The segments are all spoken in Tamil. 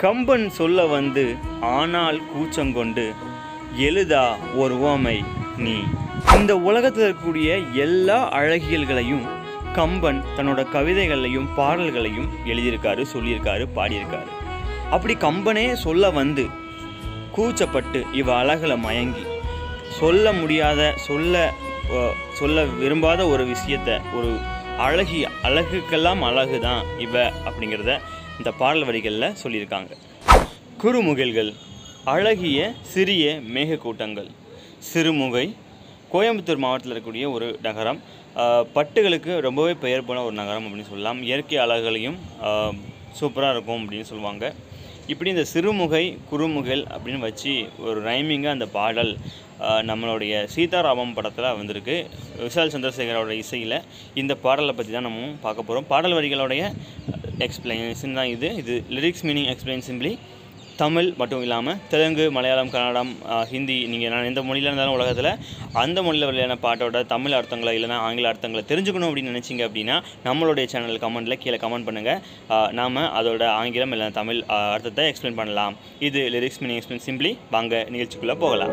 கம்பன் சொல்ல வந்து ஆனால் கூச்சங்கொண்டு எழுதா ஒரு உவமை நீ இந்த உலகத்தில் இருக்கக்கூடிய எல்லா அழகியல்களையும் கம்பன் தன்னோட கவிதைகளையும் பாடல்களையும் எழுதியிருக்காரு சொல்லியிருக்காரு பாடியிருக்காரு அப்படி கம்பனே சொல்ல வந்து கூச்சப்பட்டு இவ அழகுல மயங்கி சொல்ல முடியாத சொல்ல அஹ், சொல்ல விரும்பாத ஒரு விஷயத்த ஒரு அழகி அழகுக்கெல்லாம் அழகு தான் இவ அப்படிங்கிறத இந்த பாடல் வரிகளில் சொல்லியிருக்காங்க குறுமுகில்கள் அழகிய சிறிய மேகக்கூட்டங்கள் சிறுமுகை கோயம்புத்தூர் மாவட்டத்தில் இருக்கக்கூடிய ஒரு நகரம் ஆஹ், பட்டுகளுக்கு ரொம்பவே பெயர் போன ஒரு நகரம் அப்படின்னு சொல்லலாம் இயற்கை அழகுகளையும் சூப்பராக இருக்கும் அப்படின்னு சொல்லுவாங்க இப்படி இந்த சிறுமுகை குறுமுகல் அப்படின்னு வச்சு ஒரு ரைமிங்காக அந்த பாடல் ஆஹ், நம்மளுடைய சீதாராமம் படத்தில் வந்திருக்கு விஷால் சந்திரசேகரோட இசையில் இந்த பாடலை பற்றி தான் நம்ம பார்க்க போகிறோம் பாடல் வரிகளுடைய எக்ஸ்பிளனேஷன் தான் இது இது lyrics meaning explain simply Tamil மட்டும் இல்லாமல் தெலுங்கு மலையாளம் கன்னடம் ஆஹ், ஹிந்தி நீங்கள் நான் எந்த மொழியில் இருந்தாலும் உலகத்தில் அந்த மொழியில் வெளியான பாட்டோட தமிழ் அர்த்தங்களை இல்லைனா ஆங்கில அர்த்தங்களை தெரிஞ்சுக்கணும் அப்படின்னு நினச்சிங்க அப்படின்னா நம்மளுடைய சேனல் கமெண்ட்டில் கீழே கமெண்ட் பண்ணுங்கள் நாம் அதோட ஆங்கிலம் இல்லை தமிழ் ஆஹ், அர்த்தத்தை எக்ஸ்பிளைன் பண்ணலாம் இது லிரிக்ஸ் மீனிங் எக்ஸ்பிளைன் சிம்பிளி வாங்க நிகழ்ச்சிக்குள்ளே போகலாம்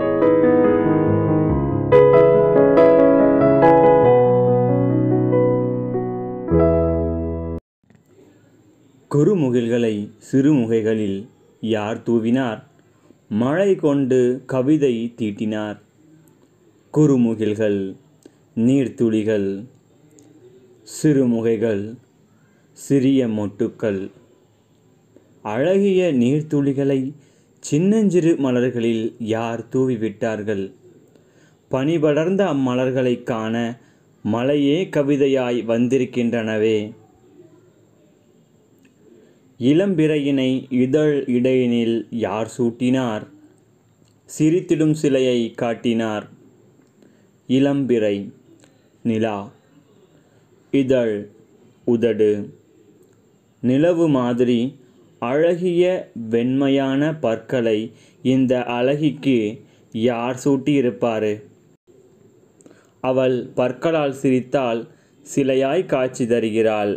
குறுமுகில்களை சிறுமுகைகளில் யார் தூவினார் மழை கொண்டு கவிதை தீட்டினார் குறுமுகில்கள் நீர்த்துளிகள் சிறுமுகைகள் சிறிய மொட்டுக்கள் அழகிய நீர்த்துளிகளை சின்னஞ்சிறு மலர்களில் யார் தூவிவிட்டார்கள் பனிபடர்ந்த அம்மலர்களைக் காண மலையே கவிதையாய் வந்திருக்கின்றனவே இளம்பிறையினை இதழ் இடையினில் யார் சூட்டினார் சிரித்திடும் சிலையை காட்டினார் இளம்பிறை நிலா இதழ் உதடு நிலவு மாதிரி அழகிய வெண்மையான பற்களை இந்த அழகிக்கு யார் சூட்டியிருப்பாரு அவள் பற்களால் சிரித்தால் சிலையாய் காட்சி தருகிறாள்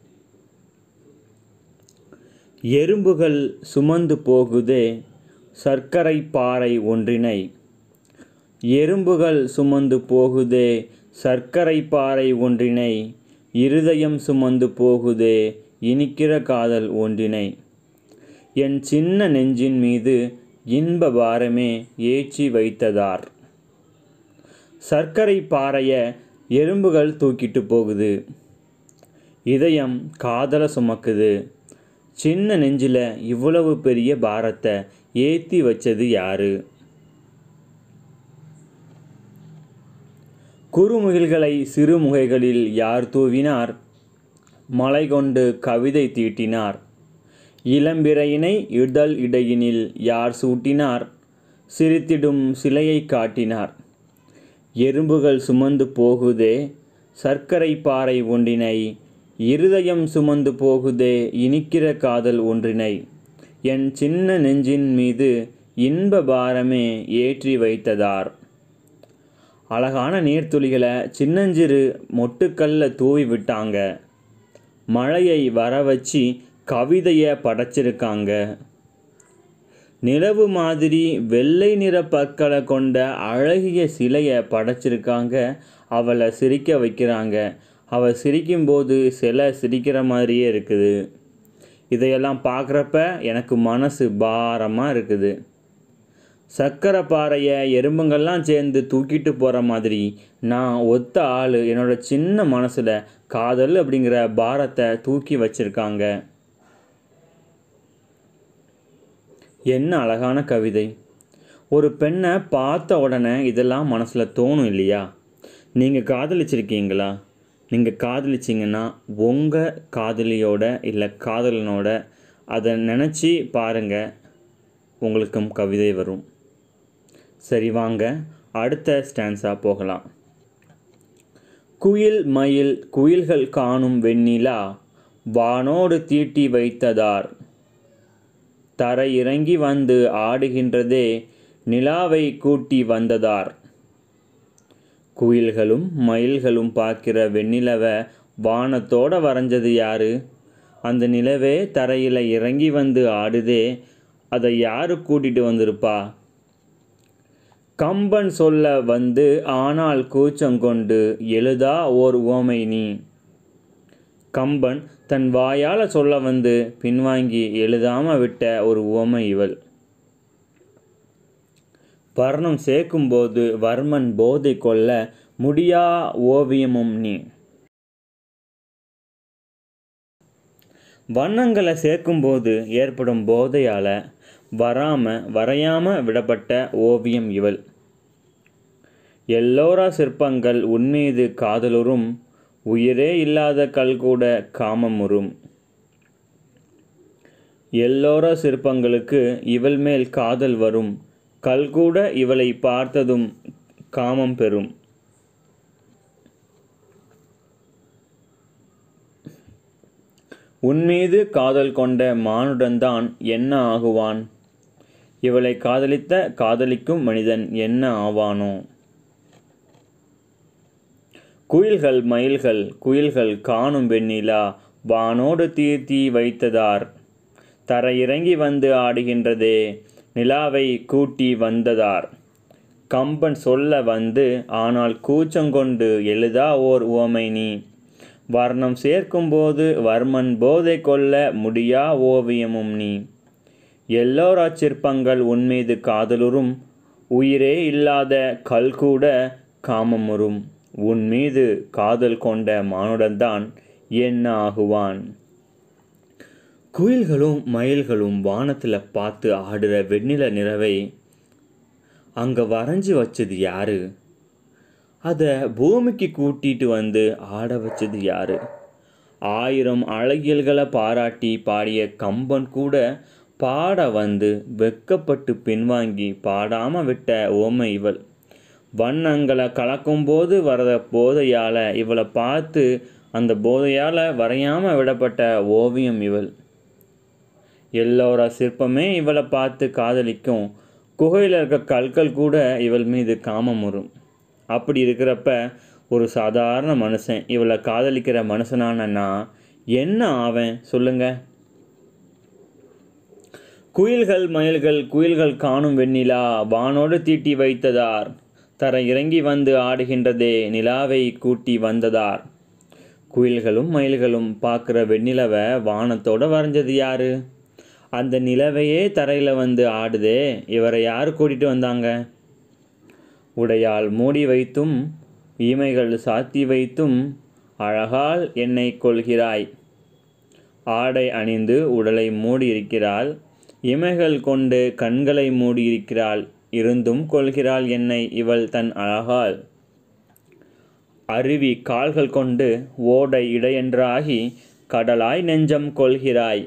எறும்புகள் சுமந்து போகுதே சர்க்கரை பாறை ஒன்றினை எறும்புகள் சுமந்து போகுதே சர்க்கரை பாறை ஒன்றினை இருதயம் சுமந்து போகுதே இனிக்கிற காதல் ஒன்றினை என் சின்ன நெஞ்சின் மீது இன்ப பாரமே ஏற்றி வைத்ததார் சர்க்கரை பாறைய எறும்புகள் தூக்கிட்டு போகுது இதயம் காதல சுமக்குது சின்ன நெஞ்சில் இவ்வளவு பெரிய பாரத்தை ஏற்றி வச்சது யாரு குறுமுகில்களை சிறுமுகைகளில் யார் தூவினார் மலை கொண்டு கவிதை தீட்டினார் இளம்பிறையினை இதழ் இடையினில் யார் சூட்டினார் சிரித்திடும் சிலையை காட்டினார் எறும்புகள் சுமந்து போகுதே சர்க்கரை பாறை ஒன்றினை இருதயம் சுமந்து போகுதே இனிக்கிற காதல் ஒன்றினை என் சின்ன நெஞ்சின் மீது இன்ப பாரமே ஏற்றி வைத்ததார் அழகான நீர்த்துளிகளை சின்னஞ்சிறு மொட்டுக்கல்ல தூவி விட்டாங்க மழையை வர வச்சு கவிதையை படைச்சிருக்காங்க நிலவு மாதிரி வெள்ளை நிற பற்களை கொண்ட அழகிய சிலையை படைச்சிருக்காங்க அவளை சிரிக்க வைக்கிறாங்க அவள் சிரிக்கும்போது சிலை சிரிக்கிற மாதிரியே இருக்குது இதையெல்லாம் பார்க்குறப்ப எனக்கு மனசு பாரமாக இருக்குது சக்கரை பாறையை எறும்புங்கள்லாம் சேர்ந்து தூக்கிட்டு போகிற மாதிரி நான் ஒத்த ஆள் என்னோட சின்ன மனசில் காதல் அப்படிங்கிற பாரத்தை தூக்கி வச்சிருக்காங்க என்ன அழகான கவிதை ஒரு பெண்ணை பார்த்த உடனே இதெல்லாம் மனசில் தோணும் இல்லையா நீங்கள் காதலிச்சிருக்கீங்களா நீங்கள் காதலிச்சிங்கன்னா உங்கள் காதலியோட இல்லை காதலனோட அதை நினச்சி பாருங்கள் உங்களுக்கும் கவிதை வரும் சரி வாங்க அடுத்த ஸ்டான்ஸாக போகலாம் குயில் மயில் குயில்கள் காணும் வெண்ணிலா வானோடு தீட்டி வைத்ததார் தரை இறங்கி வந்து ஆடுகின்றதே நிலாவை கூட்டி வந்ததார் குயில்களும் மயில்களும் பார்க்கிற வெண்ணிலவை வானத்தோட வரைஞ்சது யாரு அந்த நிலவே தரையில் இறங்கி வந்து ஆடுதே அதை யாரு கூட்டிட்டு வந்திருப்பா கம்பன் சொல்ல வந்து ஆனால் கூச்சம் கொண்டு எழுதா ஓர் உவமை நீ கம்பன் தன் வாயால் சொல்ல வந்து பின்வாங்கி எழுதாம விட்ட ஒரு உவமை இவள் வர்ணம் சேர்க்கும்போது வர்மன் போதை கொள்ள முடியா ஓவியமும் நீ வண்ணங்களை சேர்க்கும்போது ஏற்படும் போதையால் வராம வரையாம விடப்பட்ட ஓவியம் இவள் எல்லோரா சிற்பங்கள் உன்மீது காதலுறும் உயிரே இல்லாத கல் கூட காமமுறும் எல்லோரா சிற்பங்களுக்கு இவள் மேல் காதல் வரும் கல் கூட இவளை பார்த்ததும் காமம் பெறும் உன்மீது காதல் கொண்ட மானுடன்தான் என்ன ஆகுவான் இவளை காதலித்த காதலிக்கும் மனிதன் என்ன ஆவானோ குயில்கள் மயில்கள் குயில்கள் காணும் வெண்ணிலா வானோடு தீர்த்தி வைத்ததார் தரையிறங்கி வந்து ஆடுகின்றதே நிலாவை கூட்டி வந்ததார் கம்பன் சொல்ல வந்து ஆனால் கூச்சங்கொண்டு எழுதா ஓர் உவமை நீ வர்ணம் சேர்க்கும்போது வர்மன் போதை கொள்ள முடியா ஓவியமும் நீ எல்லோரா சிற்பங்கள் உன்மீது காதலுறும் உயிரே இல்லாத கல் கூட காமமுறும் உன் மீது காதல் கொண்ட மானுடன்தான் என்ன ஆகுவான் குயில்களும் மயில்களும் வானத்தில் பார்த்து ஆடுற வெண்ணில நிலவை அங்கே வரைஞ்சி வச்சது யாரு அதை பூமிக்கு கூட்டிட்டு வந்து ஆட வச்சது யாரு ஆயிரம் அழகியல்களை பாராட்டி பாடிய கம்பன் கூட பாட வந்து வெக்கப்பட்டு பின்வாங்கி பாடாம விட்ட ஓமை இவள் வண்ணங்களை கலக்கும்போது வரத போதையால் இவளை பார்த்து அந்த போதையால் வரையாம விடப்பட்ட ஓவியம் இவள் எல்லோரா சிற்பமே இவளை பார்த்து காதலிக்கும் குகையில் இருக்க கற்கள் கூட இவள் மீது காமம் வரும் அப்படி இருக்கிறப்ப ஒரு சாதாரண மனுஷன் இவளை காதலிக்கிற மனுஷனான நான் என்ன ஆவேன் சொல்லுங்க குயில்கள் மயில்கள் குயில்கள் காணும் வெண்ணிலா வானோடு தீட்டி வைத்ததார் தர இறங்கி வந்து ஆடுகின்றதே நிலாவை கூட்டி வந்ததார் குயில்களும் மயில்களும் பார்க்குற வெண்ணிலவை வானத்தோட வரைஞ்சது யாரு அந்த நிலவையே தரையில் வந்து ஆடுதே இவரை யார் கூட்டிகிட்டு வந்தாங்க உடையால் மூடி வைத்தும் ஈமைகள் சாத்தி வைத்தும் அழகால் என்னை கொள்கிறாய் ஆடை அணிந்து உடலை மூடியிருக்கிறாள் இமைகள் கொண்டு கண்களை மூடியிருக்கிறாள் இருந்தும் கொள்கிறாள் என்னை இவள் தன் அழகால் அருவி கால்கள் கொண்டு ஓடை இடையென்றாகி கடலாய் நெஞ்சம் கொள்கிறாய்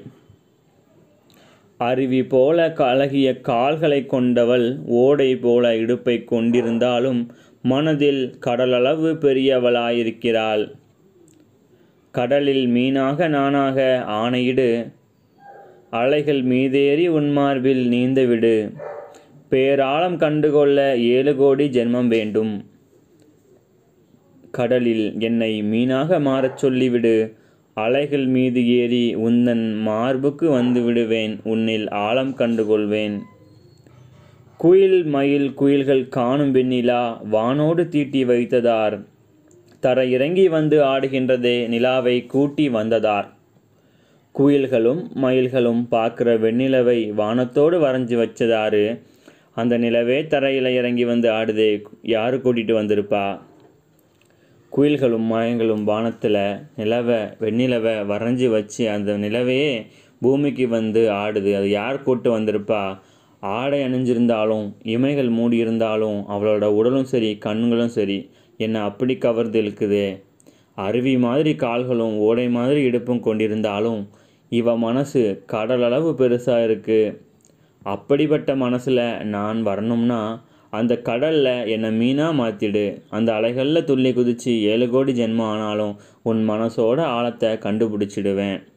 அருவி போல அழகிய கால்களை கொண்டவள் ஓடை போல இடுப்பை கொண்டிருந்தாலும் மனதில் கடலளவு பெரியவளாயிருக்கிறாள் கடலில் மீனாக நானாக ஆணையிடு அலைகள் மீதேறி உன்மார்பில் நீந்தவிடு பேராழம் கண்டுகொள்ள ஏழு கோடி ஜென்மம் வேண்டும் கடலில் என்னை மீனாக மாறச் சொல்லிவிடு அலைகள் மீது ஏறி உந்தன் மார்புக்கு வந்து விடுவேன் உன்னில் ஆழம் கண்டுகொள்வேன் குயில் மயில் குயில்கள் காணும் வெண்ணிலா வானோடு தீட்டி வைத்ததார் தர இறங்கி வந்து ஆடுகின்றதே நிலாவை கூட்டி வந்ததார் குயில்களும் மயில்களும் பார்க்குற வெண்ணிலவை வானத்தோடு வரைஞ்சி வச்சதாரு அந்த நிலவே தரையில் இறங்கி வந்து ஆடுதே யாரு கூட்டிகிட்டு வந்திருப்பா குயில்களும் மயங்களும் வானத்தில் நிலவை வெண்ணிலவை வரைஞ்சி வச்சு அந்த நிலவையே பூமிக்கு வந்து ஆடுது அது யார் கூட்டு வந்திருப்பா ஆடை அணிஞ்சிருந்தாலும் இமைகள் மூடியிருந்தாலும் அவளோட உடலும் சரி கண்களும் சரி என்னை அப்படி கவர்ந்து இழுக்குதே அருவி மாதிரி கால்களும் ஓடை மாதிரி இடுப்பும் கொண்டிருந்தாலும் இவ மனசு கடலளவு பெருசாக இருக்குது அப்படிப்பட்ட மனசில் நான் வரணும்னா அந்த கடலில் என்னை மீனாக மாற்றிடு அந்த அலைகளில் துள்ளி குதித்து ஏழு கோடி ஜென்மம் ஆனாலும் உன் மனசோட ஆழத்தை கண்டுபிடிச்சிடுவேன்